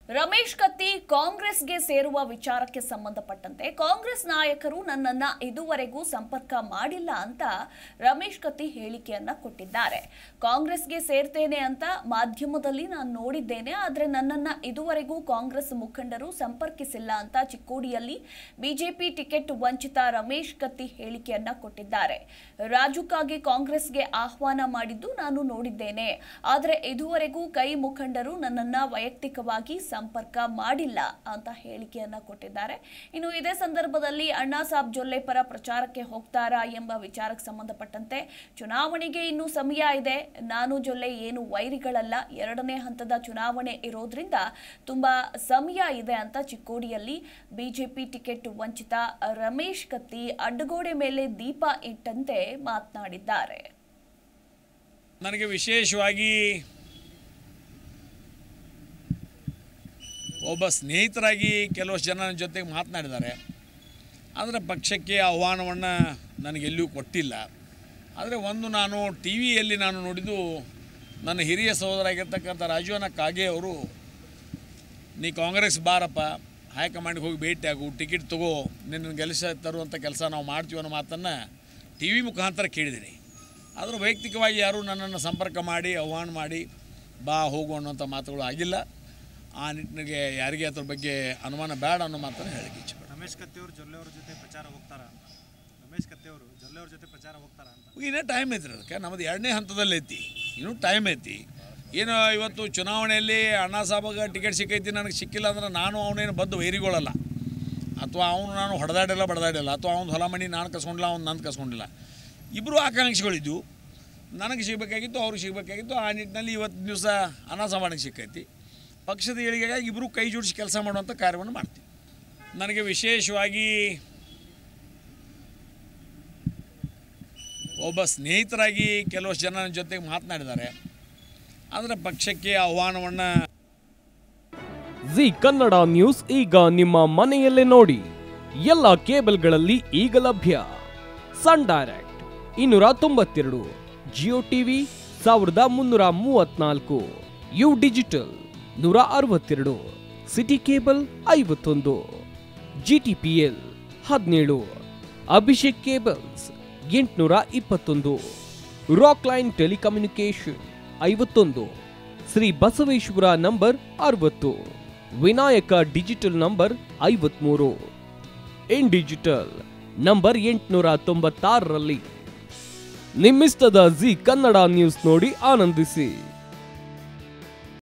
ರಮೇಶ್ ಕತ್ತಿ ಕಾಂಗ್ರೆಸ್ಗೆ ಸೇರುವ ವಿಚಾರಕ್ಕೆ ಸಂಬಂಧಪಟ್ಟಂತೆ ಕಾಂಗ್ರೆಸ್ ನಾಯಕರು ನನ್ನನ್ನ ಇದುವರೆಗೂ ಸಂಪರ್ಕ ಮಾಡಿಲ್ಲ ಅಂತ ರಮೇಶ್ ಕತ್ತಿ ಹೇಳಿಕೆಯನ್ನ ಕೊಟ್ಟಿದ್ದಾರೆ ಕಾಂಗ್ರೆಸ್ಗೆ ಸೇರ್ತೇನೆ ಅಂತ ಮಾಧ್ಯಮದಲ್ಲಿ ನಾನು ನೋಡಿದ್ದೇನೆ ಆದ್ರೆ ನನ್ನನ್ನ ಇದುವರೆಗೂ ಕಾಂಗ್ರೆಸ್ ಮುಖಂಡರು ಸಂಪರ್ಕಿಸಿಲ್ಲ ಅಂತ ಚಿಕ್ಕೋಡಿಯಲ್ಲಿ ಬಿಜೆಪಿ ಟಿಕೆಟ್ ವಂಚಿತ ರಮೇಶ್ ಕತ್ತಿ ಹೇಳಿಕೆಯನ್ನ ಕೊಟ್ಟಿದ್ದಾರೆ ರಾಜುಕಾಗಿ ಕಾಂಗ್ರೆಸ್ಗೆ ಆಹ್ವಾನ ಮಾಡಿದ್ದು ನಾನು ನೋಡಿದ್ದೇನೆ ಆದ್ರೆ ಇದುವರೆಗೂ ಕೈ ಮುಖಂಡರು ನನ್ನನ್ನ ವೈಯಕ್ತಿಕವಾಗಿ ಸಂಪರ್ಕ ಮಾಡಿಲ್ಲ ಅಂತ ಹೇಳಿಕೆಯನ್ನ ಕೊಟ್ಟಿದ್ದಾರೆ ಇನ್ನು ಇದೇ ಸಂದರ್ಭದಲ್ಲಿ ಅಣ್ಣಾ ಸಾಬ್ ಜೊಲ್ಲೆ ಪರ ಪ್ರಚಾರಕ್ಕೆ ಹೋಗ್ತಾರಾ ಎಂಬ ವಿಚಾರಕ್ಕೆ ಸಂಬಂಧಪಟ್ಟಂತೆ ಚುನಾವಣೆಗೆ ಇನ್ನೂ ಸಮಯ ಇದೆ ನಾನು ಜೊಲ್ಲೆ ಏನು ವೈರಿಗಳಲ್ಲ ಎರಡನೇ ಹಂತದ ಚುನಾವಣೆ ಇರೋದ್ರಿಂದ ತುಂಬಾ ಸಮಯ ಇದೆ ಅಂತ ಚಿಕ್ಕೋಡಿಯಲ್ಲಿ ಬಿಜೆಪಿ ಟಿಕೆಟ್ ವಂಚಿತ ರಮೇಶ್ ಕತ್ತಿ ಅಡ್ಡಗೋಡೆ ಮೇಲೆ ದೀಪ ಇಟ್ಟಂತೆ ಮಾತನಾಡಿದ್ದಾರೆ ನನಗೆ ವಿಶೇಷವಾಗಿ ಒಬ್ಬ ಸ್ನೇಹಿತರಾಗಿ ಕೆಲವಷ್ಟು ಜನ ನನ್ನ ಜೊತೆಗೆ ಮಾತನಾಡಿದ್ದಾರೆ ಆದರೆ ಪಕ್ಷಕ್ಕೆ ಆಹ್ವಾನವನ್ನು ನನಗೆಲ್ಲಿಯೂ ಕೊಟ್ಟಿಲ್ಲ ಆದರೆ ಒಂದು ನಾನು ಟಿ ವಿಯಲ್ಲಿ ನಾನು ನೋಡಿದ್ದು ನನ್ನ ಹಿರಿಯ ಸಹೋದರ ಆಗಿರ್ತಕ್ಕಂಥ ರಾಜೀವನ ಕಾಗೆ ಅವರು ನೀ ಕಾಂಗ್ರೆಸ್ ಬಾರಪ್ಪ ಹೈಕಮಾಂಡ್ಗೆ ಹೋಗಿ ಭೇಟಿ ಆಗು ಟಿಕೆಟ್ ತಗೋ ನಿನ್ನ ಗೆಲ್ಲಿಸ ತರುವಂಥ ಕೆಲಸ ನಾವು ಮಾಡ್ತೀವಿ ಅನ್ನೋ ಮಾತನ್ನು ಟಿ ವಿ ಮುಖಾಂತರ ಕೇಳಿದ್ದೀನಿ ಆದರೂ ವೈಯಕ್ತಿಕವಾಗಿ ಯಾರೂ ನನ್ನನ್ನು ಸಂಪರ್ಕ ಮಾಡಿ ಆಹ್ವಾನ ಮಾಡಿ ಬಾ ಹೋಗು ಅನ್ನೋಂಥ ಮಾತುಗಳು ಆಗಿಲ್ಲ ಆ ನಿಟ್ಟಿನಲ್ಲಿ ಯಾರಿಗೆ ಅದ್ರ ಬಗ್ಗೆ ಅನುಮಾನ ಬೇಡ ಅನ್ನೋ ಮಾತನ್ನು ಹೇಳಿಕೆ ಇಚ್ಛೆ ರಮೇಶ್ ಕತ್ತಿಯವರು ಜೊಲ್ಲೆ ಅವ್ರ ಜೊತೆ ಪ್ರಚಾರ ಹೋಗ್ತಾರ ಅಂತ ರಮೇಶ್ ಕತ್ತಿಯವರು ಜೊಲ್ಲೆ ಅವ್ರ ಜೊತೆ ಪ್ರಚಾರ ಹೋಗ್ತಾರ ಅಂತ ಇನ್ನೇ ಟೈಮ್ ಐತ್ರಿ ಅದಕ್ಕೆ ನಮ್ಮದು ಎರಡನೇ ಹಂತದಲ್ಲಿ ಐತಿ ಇನ್ನೂ ಟೈಮ್ ಐತಿ ಏನು ಇವತ್ತು ಚುನಾವಣೆಯಲ್ಲಿ ಅಣ್ಣಾ ಸಾಬಾಗ ಟಿಕೆಟ್ ಸಿಕ್ಕೈತಿ ನನಗೆ ಸಿಕ್ಕಿಲ್ಲ ಅಂದ್ರೆ ನಾನು ಅವನೇನು ಬದ್ದು ವೈರಿಗಳಲ್ಲ ಅಥವಾ ಅವನು ನಾನು ಹೊಡೆದಾಡಿಲ್ಲ ಬಡದಾಡಿಲ್ಲ ಅಥವಾ ಅವ್ನು ಹೊಲ ಮಣಿ ನಾನು ಕಸ್ಕೊಂಡಿಲ್ಲ ಅವ್ನು ನಾನು ಕಸ್ಕೊಂಡಿಲ್ಲ ಇಬ್ಬರು ಆಕಾಂಕ್ಷಿಗಳಿದ್ದು ನನಗೆ ಸಿಗಬೇಕಾಗಿತ್ತು ಅವ್ರಿಗೆ ಸಿಗಬೇಕಾಗಿತ್ತು ಆ ನಿಟ್ಟಿನಲ್ಲಿ ಇವತ್ತು ದಿವಸ ಅಣ್ಣಾ ಸಾಮಾನಿಗೆ ಸಿಕ್ಕೈತಿ ಪಕ್ಷದ ಏಳಿಗೆಗಾಗಿ ಇಬ್ಬರು ಕೈ ಜೋಡಿಸಿ ಕೆಲಸ ಮಾಡುವಂಥ ಕಾರ್ಯವನ್ನು ಮಾಡ್ತೀವಿ ನನಗೆ ವಿಶೇಷವಾಗಿ ಒಬ್ಬ ಸ್ನೇಹಿತರಾಗಿ ಕೆಲವಷ್ಟು ಜನ ನನ್ನ ಜೊತೆಗೆ ಮಾತನಾಡಿದ್ದಾರೆ ಆದರೆ ಪಕ್ಷಕ್ಕೆ ಆಹ್ವಾನವನ್ನು ಜಿ ಕನ್ನಡ ನ್ಯೂಸ್ ಈಗ ನಿಮ್ಮ ಮನೆಯಲ್ಲೇ ನೋಡಿ ಎಲ್ಲ ಕೇಬಲ್ಗಳಲ್ಲಿ ಈಗ ಲಭ್ಯ ಸನ್ ಡೈರೆಕ್ಟ್ ಇನ್ನೂರ ತೊಂಬತ್ತೆರಡು ಜಿಯೋ ಟಿವಿ ಸಾವಿರದ ಮುನ್ನೂರ ಮೂವತ್ನಾಲ್ಕು ಯು ಡಿಜಿಟಲ್ ನೂರ ಅರವತ್ತೆರಡು ಸಿಟಿ ಕೇಬಲ್ ಐವತ್ತೊಂದು ಜಿಟಿಪಿಎಲ್ ಹದಿನೇಳು ಅಭಿಷೇಕ್ ಕೇಬಲ್ಸ್ ಎಂಟುನೂರ ಇಪ್ಪತ್ತೊಂದು ರಾಕ್ ಲೈನ್ ಟೆಲಿಕಮ್ಯುನಿಕೇಶನ್ ಐವತ್ತೊಂದು ಶ್ರೀ ಬಸವೇಶ್ವರ ನಂಬರ್ ಅರವತ್ತು ವಿನಾಯಕ ಡಿಜಿಟಲ್ ನಂಬರ್ ಐವತ್ಮೂರು ಇನ್ ಡಿಜಿಟಲ್ ನಂಬರ್ ಎಂಟುನೂರ ತೊಂಬತ್ತಾರರಲ್ಲಿ ನಿಮ್ಮಿಸ್ತದ ಜಿ ಕನ್ನಡ ನ್ಯೂಸ್ ನೋಡಿ ಆನಂದಿಸಿ